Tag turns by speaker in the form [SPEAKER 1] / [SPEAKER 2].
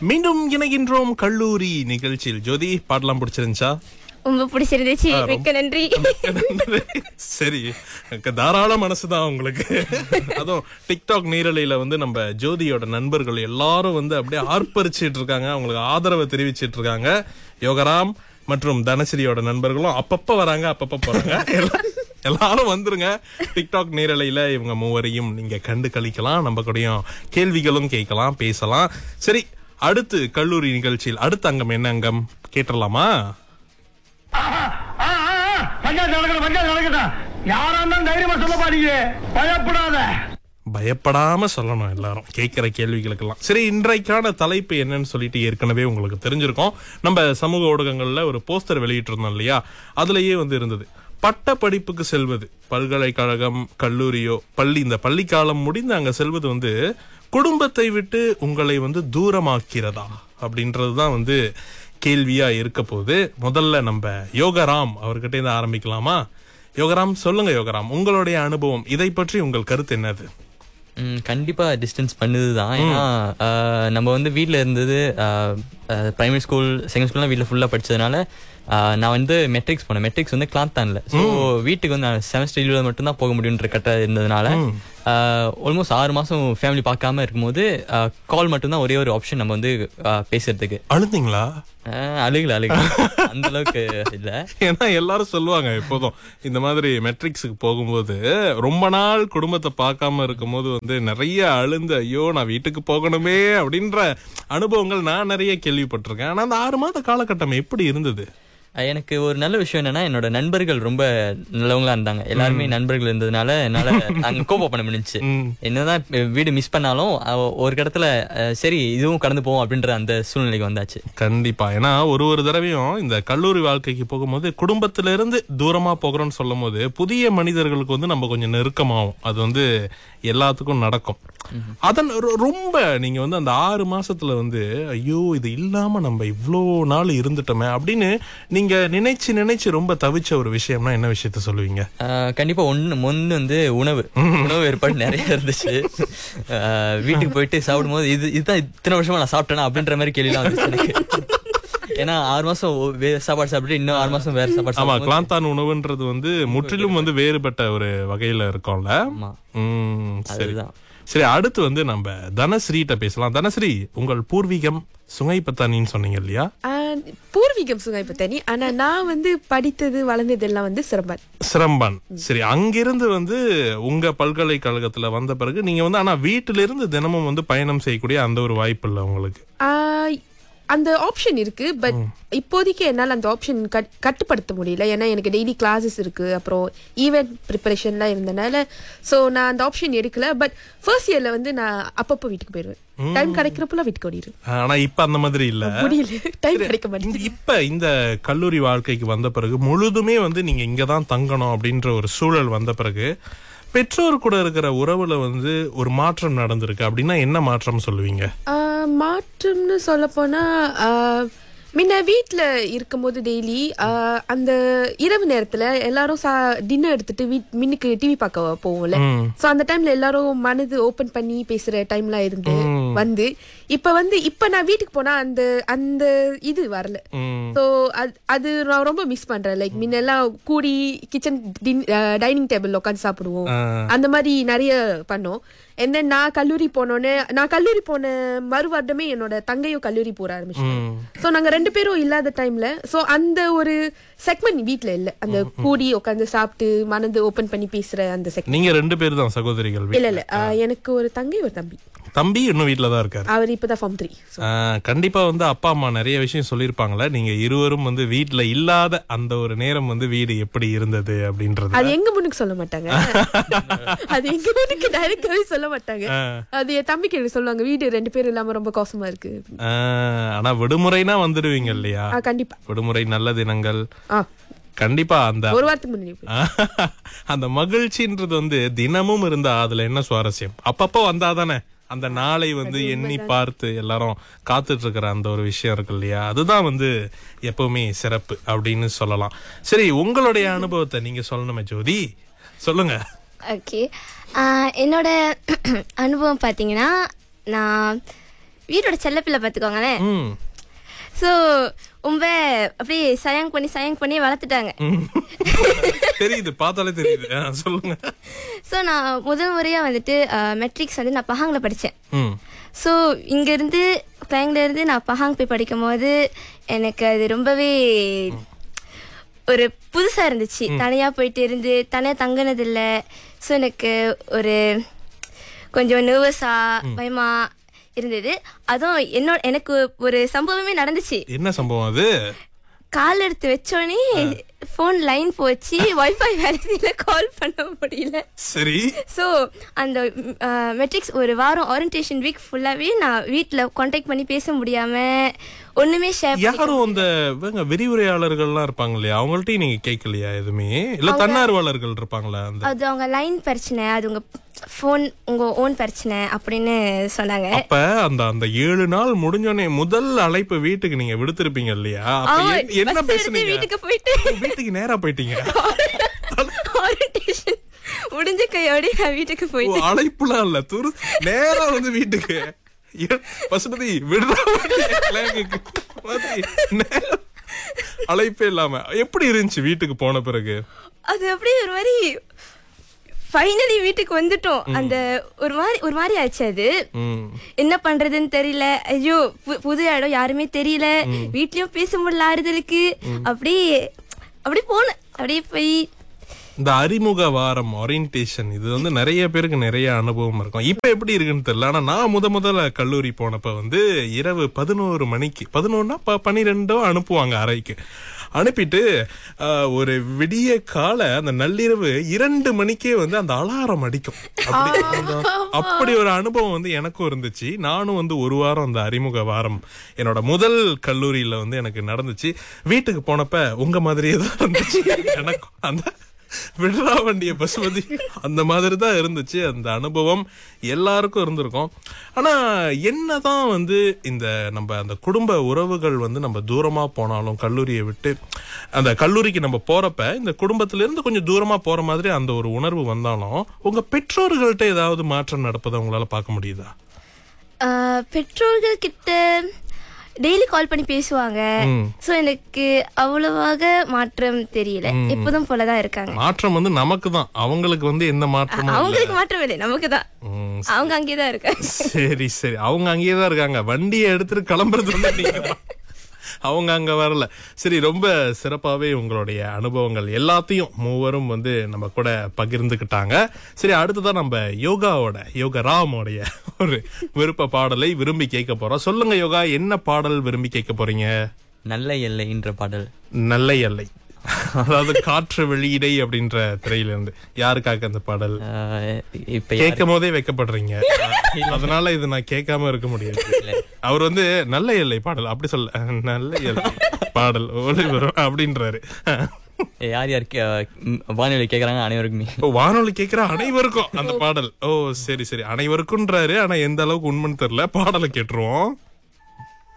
[SPEAKER 1] மீண்டும் இணைகின்றோம் கல்லூரி நிகழ்ச்சியில் ஜோதி பாடலாம் பிடிச்சிருந்துச்சா
[SPEAKER 2] ரொம்ப பிடிச்சிருந்துச்சு
[SPEAKER 1] ஆ, ரொம்ப-
[SPEAKER 2] மிக்க நன்றி
[SPEAKER 1] சரி எனக்கு தாராள மனசுதான் உங்களுக்கு அதுவும் டிக்டாக் நீரலையில வந்து நம்ம ஜோதியோட நண்பர்கள் எல்லாரும் வந்து அப்படியே ஆர்ப்பரிச்சிட்டு இருக்காங்க அவங்களுக்கு ஆதரவை தெரிவிச்சிட்டு இருக்காங்க யோகராம் மற்றும் தனஸ்ரீயோட நண்பர்களும் அப்பப்ப வராங்க அப்பப்ப போறாங்க எல்லா- எல்லாரும் வந்துருங்க டிக்டாக் நேரலையில இவங்க மூவரையும் நீங்க கண்டு கழிக்கலாம் நம்ம கூடயும் கேள்விகளும் கேட்கலாம் பேசலாம் சரி அடுத்து கல்லூரி நிகழ்ச்சியில் அடுத்த அங்கம் என்ன அங்கம் கேட்டுடலாமா
[SPEAKER 3] பஞ்சாயத்து நடக்கணும் பஞ்சாயத்து நடக்கட்டும் யாரா இருந்தாலும் தைரியமா சொல்லப்பா நீங்க பயப்படாத
[SPEAKER 1] பயப்படாம சொல்லணும் எல்லாரும் கேட்கிற கேள்விகளுக்கெல்லாம் சரி இன்றைக்கான தலைப்பு என்னன்னு சொல்லிட்டு ஏற்கனவே உங்களுக்கு தெரிஞ்சிருக்கும் நம்ம சமூக ஊடகங்கள்ல ஒரு போஸ்டர் வெளியிட்டிருந்தோம் இல்லையா அதுலயே வந்து இருந்தது பட்ட படிப்புக்கு செல்வது பல்கலைக்கழகம் கல்லூரியோ பள்ளி இந்த பள்ளி காலம் முடிந்து அங்க செல்வது வந்து குடும்பத்தை விட்டு உங்களை வந்து தூரமாக்கிறதா அப்படின்றதுதான் வந்து கேள்வியா இருக்க போகுது முதல்ல நம்ம யோகராம் அவர்கிட்ட இருந்து ஆரம்பிக்கலாமா யோகராம் சொல்லுங்க யோகராம் உங்களுடைய அனுபவம் இதை பற்றி உங்கள் கருத்து என்னது
[SPEAKER 4] ம், கண்டிப்பா டிஸ்டன்ஸ் பண்ணுது தான் ஏன்னா ஆஹ், நம்ம வந்து வீட்ல இருந்தது பிரைமரி ஸ்கூல் செகண்ட் ஸ்கூல்லாம் வீட்டில் ஃபுல்லாக படிச்சதுனால ஆஹ், நான் வந்து மெட்ரிக்ஸ் போனேன் மெட்ரிக்ஸ் வந்து கிளாத்தான்ல ஸோ வீட்டுக்கு வந்து நான் செமஸ்டர் லீவில் மட்டும்தான் போக முடியுன்ற கட்ட இருந்ததுனால ஆல்மோஸ்ட் ஆறு மாசம் ஃபேமிலி பார்க்காம இருக்கும்போது கால் மட்டும்தான் ஒரே ஒரு ஆப்ஷன் நம்ம வந்து ஆஹ், பேசுறதுக்கு
[SPEAKER 1] அழுந்தீங்களா
[SPEAKER 4] ஆஹ், அழுகல அழுகல அந்த அளவுக்கு இல்லை
[SPEAKER 1] ஏன்னா எல்லாரும் சொல்லுவாங்க எப்போதும் இந்த மாதிரி மெட்ரிக்ஸுக்கு போகும்போது ரொம்ப நாள் குடும்பத்தை பார்க்காம இருக்கும்போது வந்து நிறைய அழுந்து ஐயோ நான் வீட்டுக்கு போகணுமே அப்படின்ற அனுபவங்கள் நான் நிறைய கேள்விப்பட்டிருக்கேன் ஆனா அந்த ஆறு மாத காலகட்டம் எப்படி இருந்தது
[SPEAKER 4] அஹ் எனக்கு ஒரு நல்ல விஷயம் என்னன்னா என்னோட நண்பர்கள் ரொம்ப நல்லவங்களா இருந்தாங்க எல்லாருமே நண்பர்கள் இருந்ததுனால என்னால அங்க கோப்ப பண்ண முடிஞ்சுச்சு
[SPEAKER 1] ம்.
[SPEAKER 4] என்னதான் வீடு மிஸ் பண்ணாலும் அஹ் ஒரு இடத்துல அஹ் சரி இதுவும் கடந்து போவோம் அப்படின்ற அந்த சூழ்நிலைக்கு வந்தாச்சு
[SPEAKER 1] கண்டிப்பா ஏன்னா ஒரு ஒரு தடவையும் இந்த கல்லூரி வாழ்க்கைக்கு போகும்போது குடும்பத்தில இருந்து தூரமா போகிறோம்னு சொல்லும் போது புதிய மனிதர்களுக்கு வந்து நம்ம கொஞ்சம் நெருக்கமாகும் அது வந்து எல்லாத்துக்கும் நடக்கும் அதன் ரொ- ரொம்ப நீங்க வந்து அந்த ஆறு மாசத்துல வந்து ஐயோ இது இல்லாம நம்ம இவ்ளோ நாள் இருந்துட்டோமே அப்படின்னு நீங்க நினைச்சு நினைச்சு ரொம்ப தவிச்ச ஒரு விஷயம்னா என்ன விஷயத்த சொல்லுவீங்க
[SPEAKER 4] அஹ் கண்டிப்பா ஒண்ணு ஒண்ணு வந்து உணவு உணவு ஏற்பாடு நிறைய இருந்துச்சு அஹ் வீட்டுக்கு போயிட்டு சாப்பிடும்போது இது இதுதான் இத்தனை வருஷமா நான் சாப்பிட்டேனா அப்படின்ற மாதிரி கேள்விலாம் வந்துச்சு எனக்கு ஏன்னா ஆறு மாசம் ஒ- வேற சாப்பாடு சாப்பிட்டு இன்னும் ஆறு மாசம் வேற சாப்பாடு
[SPEAKER 1] ஆமா
[SPEAKER 4] சாப்பிடும்போது-
[SPEAKER 1] கிளாந்தான் உணவுன்றது வந்து முற்றிலும் வந்து வேறுபட்ட ஒரு வகையில இருக்கும்ல
[SPEAKER 4] ஆமா
[SPEAKER 1] உம் சரி
[SPEAKER 4] அதுதான்
[SPEAKER 1] சரி அடுத்து வந்து நம்ம தனஸ்ரீட்ட பேசலாம் தனஸ்ரீ உங்கள் பூர்வீகம் சுங்கைப்பத்தானின்னு சொன்னீங்க இல்லையா
[SPEAKER 5] ஆ, பூர்வீகம் சுங்கைப்பத்தனி ஆனா நான் வந்து படித்தது வளர்ந்தது எல்லாம் வந்து சிறம்பன்
[SPEAKER 1] சிரம்பான் சரி அங்கிருந்து வந்து உங்க பல்கலைக்கழகத்துல வந்த பிறகு நீங்க வந்து ஆனா வீட்டில இருந்து தினமும் வந்து பயணம் செய்யக்கூடிய அந்த ஒரு வாய்ப்பு இல்லை உங்களுக்கு
[SPEAKER 5] ஆ, அந்த ஆப்ஷன் இருக்கு பட் இப்போதைக்கு என்னால் அந்த ஆப்ஷன் கட்டுப்படுத்த முடியல ஏன்னா எனக்கு டெய்லி கிளாஸஸ் இருக்கு அப்புறம் ஈவெண்ட் ப்ரிப்பரேஷன்லாம் இருந்தனால ஸோ நான் அந்த ஆப்ஷன் எடுக்கல பட் ஃபர்ஸ்ட் இயர்ல வந்து நான் அப்பப்போ வீட்டுக்கு போயிடுவேன் டைம் கிடைக்கிறப்பெல்லாம் வீட்டுக்கு ஓடிடுவேன்
[SPEAKER 1] ஆனா இப்ப அந்த மாதிரி இல்ல
[SPEAKER 5] முடியல டைம் கிடைக்க மாட்டேங்குது
[SPEAKER 1] இந்த- இப்ப இந்த கல்லூரி வாழ்க்கைக்கு வந்த பிறகு முழுதுமே வந்து நீங்க இங்கதான் தங்கணும் அப்படின்ற ஒரு சூழல் வந்த பிறகு பெற்றோர் கூட இருக்கிற உறவுல வந்து ஒரு மாற்றம் நடந்திருக்கு அப்படின்னா என்ன மாற்றம் சொல்லுவீங்க
[SPEAKER 5] ஆ, மாற்றம்னு சொல்ல போனா ஆ, முன்ன வீட்டில் இருக்கும்போது டெய்லி அந்த இரவு நேரத்தில் எல்லாரும் சா டின்னர் எடுத்துட்டு வீட் மின்னுக்கு டிவி பார்க்க போவோம்ல
[SPEAKER 1] ம்.
[SPEAKER 5] ஸோ அந்த டைம்ல எல்லாரும் மனது ஓப்பன் பண்ணி பேசுற டைம்லாம் இருந்து வந்து இப்போ வந்து இப்போ நான் வீட்டுக்கு போனா அந்த அந்த இது வரல
[SPEAKER 1] ம்.
[SPEAKER 5] ஸோ அது அது நான் ரொம்ப மிஸ் பண்றேன் லைக் முன்னெல்லாம் கூடி கிச்சன் டைனிங் டேபிள் உட்காந்து சாப்பிடுவோம்
[SPEAKER 1] ஆ.
[SPEAKER 5] அந்த மாதிரி நிறைய பண்ணோம் and then நான் கல்லூரி போனோன்னே நான் கல்லூரி போன மறு வருடமே என்னோட தங்கையும் கல்லூரி போற ஆரம்பிச்சிட்டோம் ஸோ நாங்க ரெண்டு பேரும் இல்லாத டைம்ல ஸோ அந்த ஒரு செக்மெண்ட் வீட்ல இல்ல அந்த கூடி உட்காந்து சாப்பிட்டு மனது ஓபன் பண்ணி பேசுற அந்த செக்மெண்ட்
[SPEAKER 1] நீங்க ரெண்டு பேர் தான் சகோதரிகள்
[SPEAKER 5] இல்ல இல்ல ஆ, எனக்கு ஒரு தங்கை ஒரு தம்பி
[SPEAKER 1] தம்பி இன்னும் வீட்டுல தான் இருக்காரு
[SPEAKER 5] அவர் இப்பதான் ஃபார்ம் த்ரீ
[SPEAKER 1] ஆ, கண்டிப்பா வந்து அப்பா அம்மா நிறைய விஷயம் சொல்லியிருப்பாங்களே நீங்க இருவரும் வந்து வீட்டுல இல்லாத அந்த ஒரு நேரம் வந்து வீடு எப்படி இருந்தது அப்படின்றது
[SPEAKER 5] அது எங்க முன்னுக்கு சொல்ல மாட்டாங்க அது எங்க முன்னுக்கு டைரக்டாவே சொல்ல மாட்டாங்க
[SPEAKER 1] ஆ.
[SPEAKER 5] அது என் தம்பிக்கு எனக்கு சொல்லுவாங்க வீடு ரெண்டு பேரும் இல்லாம ரொம்ப கோசமா இருக்கு
[SPEAKER 1] ஆ, ஆனா விடுமுறைனா வந்துடுவீங்க இல்லையா
[SPEAKER 5] ஆ, கண்டிப்பா
[SPEAKER 1] விடுமுறை நல்ல தினங்கள்
[SPEAKER 5] ஆ
[SPEAKER 1] கண்டிப்பா அந்த
[SPEAKER 5] ஒரு வாரத்துக்கு முன்னாடி போய்.
[SPEAKER 1] அந்த மகிழ்ச்சின்றது வந்து தினமும் இருந்தா அதுல என்ன சுவாரஸ்யம் அப்பப்போ வந்தாதானே அந்த நாளை வந்து எண்ணி பார்த்து எல்லாரும் காத்துட்டு இருக்கிற அந்த ஒரு விஷயம் இருக்கு இல்லையா அதுதான் வந்து எப்பவுமே சிறப்பு அப்படின்னு சொல்லலாம் சரி உங்களுடைய அனுபவத்தை நீங்க சொல்லணுமே ஜோதி சொல்லுங்க
[SPEAKER 2] ஓகே என்னோட அனுபவம் பார்த்தீங்கன்னா நான் வீட்டோட செல்லப்பிள்ளை பார்த்துக்கோங்களேன்
[SPEAKER 1] ம்
[SPEAKER 2] ஸோ ரொம்ப அப்படியே சயாங் பண்ணி சயாங் பண்ணி வளர்த்துட்டாங்க
[SPEAKER 1] தெரியுது பார்த்தாலே தெரியுது ஆ, சொல்லுங்க
[SPEAKER 2] ஸோ நான் முதல் முறையாக வந்துட்டு மெட்ரிக்ஸ் வந்து நான் பஹாங்கில் படித்தேன்
[SPEAKER 1] ம்
[SPEAKER 2] ஸோ இங்கேருந்து கிளைங்ல இருந்து நான் பஹாங் போய் படிக்கும் போது எனக்கு அது ரொம்பவே ஒரு புதுசாக இருந்துச்சு தனியாக போயிட்டு இருந்து தனியாக தங்கினதில்ல ஸோ எனக்கு ஒரு கொஞ்சம் நர்வஸா பயமா இருந்தது அதுவும் என்னோட எனக்கு ஒரு சம்பவமே நடந்துச்சு
[SPEAKER 1] என்ன சம்பவம் அது
[SPEAKER 2] கால் எடுத்து வச்சோடனே ஃபோன் லைன் போச்சு வைஃபை வேலை செய்யல கால் பண்ண முடியல
[SPEAKER 1] சரி
[SPEAKER 2] ஸோ அந்த மெட்ரிக்ஸ் ஒரு வாரம் ஓரியன்டேஷன் வீக் ஃபுல்லாகவே நான் வீட்டில் காண்டாக்ட் பண்ணி பேச முடியாமல் ஒன்றுமே ஷேர்
[SPEAKER 1] யாரும் அந்த இவங்க விரிவுரையாளர்கள்லாம் இருப்பாங்க இல்லையா அவங்கள்ட்டயும் நீங்க கேட்கலையா எதுவுமே இல்ல தன்னார்வலர்கள் இருப்பாங்களா அந்த
[SPEAKER 2] அது அவங்க லைன் பிரச்சனை அது உங்க ஃபோன் உங்க ஓன் பிரச்சனை அப்படின்னு சொன்னாங்க
[SPEAKER 1] அப்ப அந்த அந்த ஏழு நாள் முடிஞ்சோடனே முதல் அழைப்பு வீட்டுக்கு நீங்க விடுத்திருப்பீங்க இல்லையா அப்ப
[SPEAKER 2] ஆமா,
[SPEAKER 1] என்- என்ன
[SPEAKER 2] bus எடுத்து
[SPEAKER 1] பேசுனீங்க
[SPEAKER 2] வீட்டுக்கு போயிட்டு
[SPEAKER 1] ஓ, வீட்டுக்கு நேரா போயிட்டீங்க
[SPEAKER 2] ஓரியன்டேஷன் முடிஞ்ச கையோட நான் வீட்டுக்கு
[SPEAKER 1] ஓ,
[SPEAKER 2] போயிட்டேன்
[SPEAKER 1] அழைப்புலாம் இல்ல துரு நேரா வந்து வீட்டுக்கு ஏ, பசுபதி விடுறா கிளாங்குக்கு. மாதிரி நேரா அழைப்பே இல்லாம எப்படி இருந்துச்சு வீட்டுக்கு போன பிறகு
[SPEAKER 2] அது அப்படியே ஒரு மாதிரி ஃபைனலி வீட்டுக்கு வந்துட்டோம் அந்த ஒரு மாதிரி ஒரு மாதிரி ஆச்சு அது
[SPEAKER 1] ம்
[SPEAKER 2] என்ன பண்றதுன்னு தெரியல ஐயோ பு- புது இடம் யாருமே தெரியல வீட்லயும் பேச முடியல ஆறுதலுக்கு அப்படியே அப்படியே போனேன் அப்படியே போய்
[SPEAKER 1] இந்த அறிமுக வாரம் ஓரியன்டேஷன் இது வந்து நிறைய பேருக்கு நிறைய அனுபவம் இருக்கும் இப்ப எப்படி இருக்குன்னு தெரியல ஆனா நான் முத முதல்ல கல்லூரி போனப்ப வந்து இரவு பதினோரு மணிக்கு பதினொன்னா பன்னிரெண்டோ அனுப்புவாங்க அறைக்கு அனுப்பிட்டு ஆஹ், ஒரு விடிய கால அந்த நள்ளிரவு இரண்டு மணிக்கே வந்து அந்த அலாரம் அடிக்கும் அப்படி அந்த- அப்படி ஒரு அனுபவம் வந்து எனக்கும் இருந்துச்சு நானும் வந்து ஒரு வாரம் அந்த அறிமுக வாரம் என்னோட முதல் கல்லூரியில வந்து எனக்கு நடந்துச்சு வீட்டுக்கு போனப்ப உங்க மாதிரியே தான் இருந்துச்சு எனக்கும் அந்த விடுறா வண்டிய பசுமதி அந்த மாதிரி தான் இருந்துச்சு அந்த அனுபவம் எல்லாருக்கும் இருந்திருக்கும் ஆனா என்னதான் வந்து இந்த நம்ம அந்த குடும்ப உறவுகள் வந்து நம்ம தூரமா போனாலும் கல்லூரியை விட்டு அந்த கல்லூரிக்கு நம்ம போறப்ப இந்த குடும்பத்துல இருந்து கொஞ்சம் தூரமா போற மாதிரி அந்த ஒரு உணர்வு வந்தாலும் உங்க பெற்றோர்கள்ட்ட ஏதாவது மாற்றம் நடப்பதை உங்களால பார்க்க முடியுதா
[SPEAKER 2] ஆஹ், பெற்றோர்கள் கிட்ட டெய்லி கால் பண்ணி பேசுவாங்க சோ எனக்கு அவ்வளவாக மாற்றம் தெரியல எப்போதும் போலதான் இருக்காங்க
[SPEAKER 1] மாற்றம் வந்து நமக்கு தான் அவங்களுக்கு வந்து எந்த மாற்றமும் இல்ல.
[SPEAKER 2] அவங்களுக்கு மாற்றம் இல்லை நமக்கு தான்
[SPEAKER 1] ம்,
[SPEAKER 2] அவங்க அங்கேதான் இருக்காங்க
[SPEAKER 1] சரி சரி அவங்க அங்கேயே தான் இருக்காங்க வண்டியை எடுத்துட்டு கிளம்புறது வந்து நீங்க தான். அவங்க அங்க வரல சரி ரொம்ப சிறப்பாவே உங்களுடைய அனுபவங்கள் எல்லாத்தையும் மூவரும் வந்து நம்ம கூட பகிர்ந்துக்கிட்டாங்க சரி அடுத்ததான் நம்ம யோகாவோட யோகா ராமோடைய ஒரு விருப்ப பாடலை விரும்பி கேட்க போறோம் சொல்லுங்க யோகா என்ன பாடல் விரும்பி கேட்க போறீங்க
[SPEAKER 4] நல்ல எல்லைன்ற பாடல்
[SPEAKER 1] நல்ல எல்லை அதாவது காற்று வெளியிடை அப்படின்ற திரையில இருந்து யாருக்காக அந்த பாடல்
[SPEAKER 4] ஆஹ் இப்ப யாரு-
[SPEAKER 1] கேட்கும் போதே வைக்கப்படுறீங்க அதனால இது நான் கேட்காம இருக்க முடியாது அவர் வந்து நல்ல எல்லை பாடல் அப்படி சொல்ல நல்ல எல்லை பாடல் ஒளி வரும் அப்படின்றாரு
[SPEAKER 4] யார் யார் கே- ம், வானொலி கேக்குறாங்க அனைவருக்குமே
[SPEAKER 1] ஓ, வானொலி கேட்கிற அனைவருக்கும் அந்த பாடல் ஓ சரி சரி அனைவருக்கும்ன்றாரு ஆனா எந்த அளவுக்கு உண்மைன்னு தெரியல பாடலை கேட்டுருவோம்